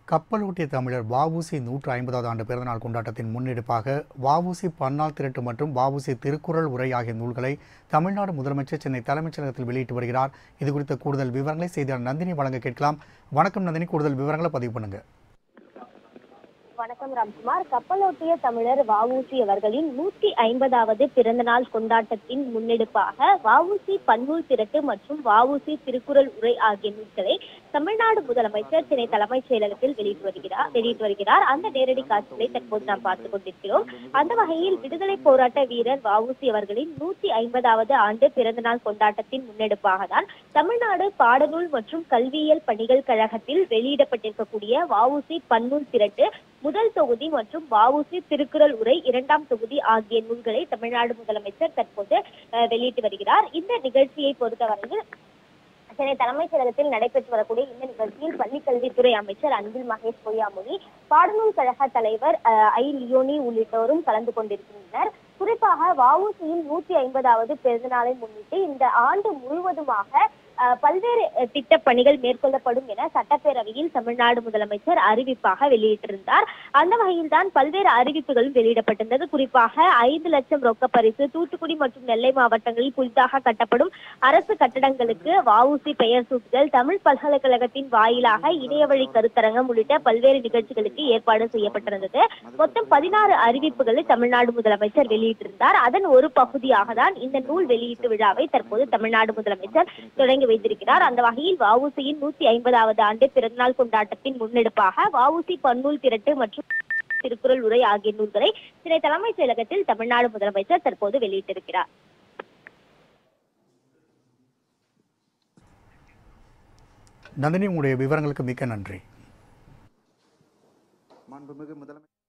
கப்பலோட்டிய தமிழர் வஉசி நூற்று ஐம்பதாவது ஆண்டு பிறந்தநாள் கொண்டாட்டத்தின் முன்னெடுப்பாக வஉசி பன்னாள் திரட்டு மற்றும் வஉசி திருக்குறள் உரை ஆகிய நூல்களை தமிழ்நாடு முதலமைச்சர் சென்னை தலைமைச் செயலகத்தில் வெளியிட்டு வருகிறார் இது குறித்த கூடுதல் விவரங்களை செய்தியாளர் நந்தினி வழங்க கேட்கலாம் வணக்கம் நந்தினி கூடுதல் விவரங்களை பதிவு பண்ணுங்க வணக்கம் ராம்குமார் கப்பலோட்டிய தமிழர் வஉசி அவர்களின் நூத்தி ஐம்பதாவது பிறந்தநாள் கொண்டாட்டத்தின் முன்னெடுப்பாக வஉசி பன்னூல் திரட்டு மற்றும் வஉசி திருக்குறள் உரை ஆகிய நூல்களை தமிழ்நாடு முதலமைச்சர் சென்னை தலைமைச் செயலகத்தில் வெளியிட்டு வருகிறார் வெளியிட்டு வருகிறார் அந்த நேரடி காட்சிகளை தற்போது நாம் பார்த்துக் கொண்டிருக்கிறோம் அந்த வகையில் விடுதலை போராட்ட வீரர் வஉசி அவர்களின் நூத்தி ஐம்பதாவது ஆண்டு பிறந்தநாள் கொண்டாட்டத்தின் முன்னெடுப்பாக தான் தமிழ்நாடு பாடநூல் மற்றும் கல்வியியல் பணிகள் கழகத்தில் வெளியிடப்பட்டிருக்கக்கூடிய வஉசி பன்னூல் திரட்டு முதல் தொகுதி மற்றும் வஉசி திருக்குறள் உரை இரண்டாம் தொகுதி ஆகிய நூல்களை தமிழ்நாடு முதலமைச்சர் தற்போது அஹ், வெளியிட்டு வருகிறார் இந்த நிகழ்ச்சியை பொறுத்தவரையில் சென்னை தலைமைச் செயலகத்தில் நடைபெற்று வரக்கூடிய இந்த நிகழ்ச்சியில் பள்ளிக் கல்வித்துறை அமைச்சர் அன்பில் மகேஷ் பொய்யாமொழி பாடநூல் கழக தலைவர் அஹ், ஐ லியோனி உள்ளிட்டோரும் கலந்து கொண்டிருக்கின்றனர் குறிப்பாக வஉசியின் நூற்றி ஐம்பதாவது பிறந்தநாளை முன்னிட்டு இந்த ஆண்டு முழுவதுமாக அஹ், பல்வேறு அஹ், திட்டப் பணிகள் மேற்கொள்ளப்படும் என சட்டப்பேரவையில் தமிழ்நாடு முதலமைச்சர் அறிவிப்பாக வெளியிட்டிருந்தார் அந்த வகையில் தான் பல்வேறு அறிவிப்புகளும் வெளியிடப்பட்டிருந்தது குறிப்பாக ஐந்து லட்சம் ரொக்க பரிசு தூத்துக்குடி மற்றும் நெல்லை மாவட்டங்களில் புதிதாக கட்டப்படும் அரசு கட்டடங்களுக்கு வஉசி பெயர் சூட்டுதல் தமிழ் பல்கலைக்கழகத்தின் வாயிலாக இணையவழி கருத்தரங்கம் உள்ளிட்ட பல்வேறு நிகழ்ச்சிகளுக்கு ஏற்பாடு செய்யப்பட்டிருந்தது மொத்தம் பதினாறு அறிவிப்புகளை தமிழ்நாடு முதலமைச்சர் வெளியிட்டிருந்தார் அதன் ஒரு பகுதியாக தான் இந்த நூல் வெளியீட்டு விழாவை தற்போது தமிழ்நாடு முதலமைச்சர் தொடங்கி வைத்திருக்கிறார் அந்த வகையில் வஉசியின் நூத்தி ஐம்பதாவது ஆண்டு பிறந்தநாள் கொண்டாட்டத்தின் முன்னெடுப்பாக வஉசி பன்னூல் திரட்டு மற்றும் திருக்குறள் உரை ஆகிய நூல்களை சென்னை தலைமைச் செயலகத்தில் தமிழ்நாடு முதலமைச்சர் தற்போது வெளியிட்டிருக்கிறார் நந்தினி உங்களுடைய விவரங்களுக்கு மிக்க நன்றி மாண்புமிகு முதலமைச்சர்